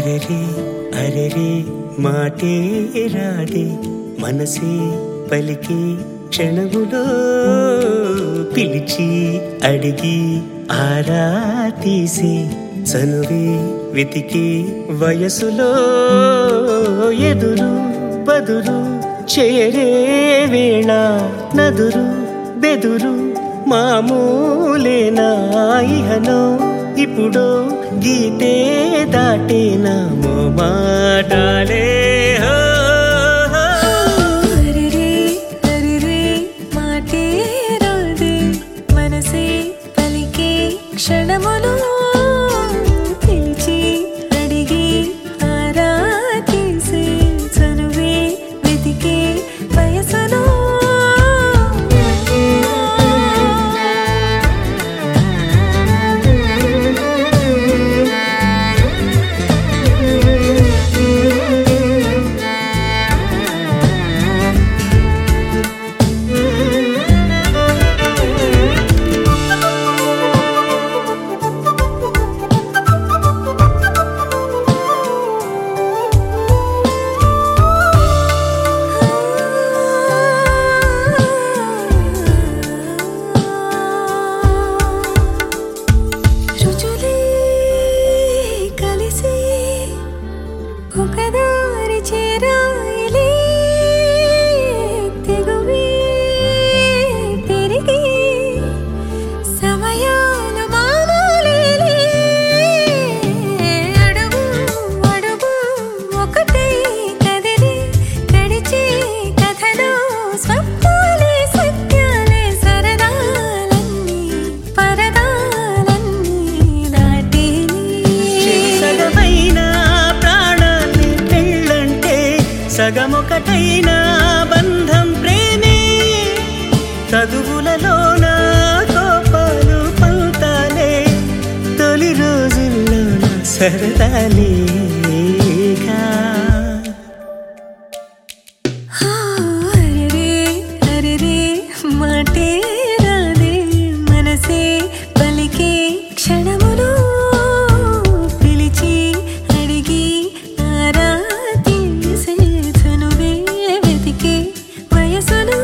అరెరే అరెరే మాటే రాదే మనసే పలికి క్షణములో పిలిచి అడిగి ఆరా తీసి చనువే వెతికి వయసులో ఎదురు బదురు చేరే వేళ నదురు బెదురు మామూలేనా ఇహనో ఇప్పుడు గీతే దాటేనా మో మాటాలే హో, హో. అరెరే అరెరే మాటే రాదే మనసే పలికే క్షణములో పిలిచి అడిగి ఆరా తీసే చనువే వెతికే వయసులో రుచులే కలిసి ఒకదారి చేరాయిలే తెగువే పెరిగి సమయాలు మామూలేలే అడుగు అడుగు ఒకటే కదిలి గడిచే కథలో స్వప్నాలే సత్యాలే సరదాలన్నీ పరదాలన్నీ దాటేని సగమైన ప్రాణాన్ని పెళ్ళంటే సగమొకటైన బంధం ప్రేమే చదువులలోన కోపాలు పంతాలే తొలి రోజుల్లోన సరదాలేగా అరెరే అరెరే మాటే రాదే మనసే పలికే క్షణములో పిలిచి అడిగి ఆరా తీసే చనువే వెతికే వయసులో